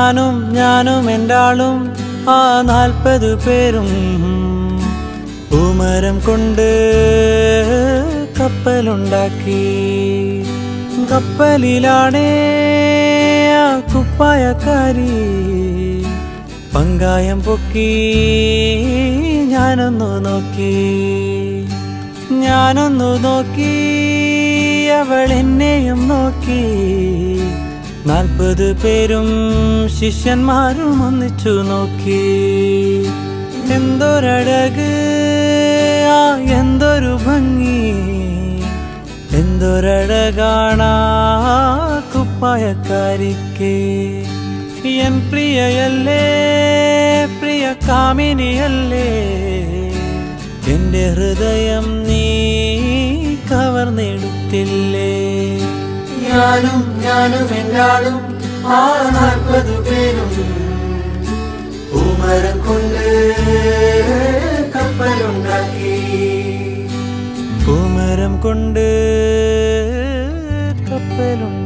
ഞാനും ഞാനും എൻ്റെ ആളും ആ നാൽപ്പത് പേരും പൂമരം കൊണ്ട് കപ്പലുണ്ടാക്കി കപ്പലിലാണേ ആ കുപ്പായക്കാരി പങ്കായം പൊക്കി ഞാനൊന്നു നോക്കി ഞാനൊന്നു നോക്കി അവൾ എന്നെയും നോക്കി നാൽപ്പത് പേരും ശിഷ്യന്മാരും ഒന്നിച്ചു നോക്കി എന്തൊരഴക് ആ എന്തൊരു ഭംഗി എന്തൊരഴകാണാ കുപ്പായക്കാരിക്ക് എൻ പ്രിയയല്ലേ പ്രിയ കാമിനിയല്ലേ എന്റെ ഹൃദയം നീ കവർന്നെടുത്തില്ലേ ഞാനും ഞാനും എല്ലാളും ആ നാൽപ്പത് പേരും പൂമരം കൊണ്ട് കപ്പലുണ്ടാക്കി പൂമരം കൊണ്ട് കപ്പലുണ്ടാക്കി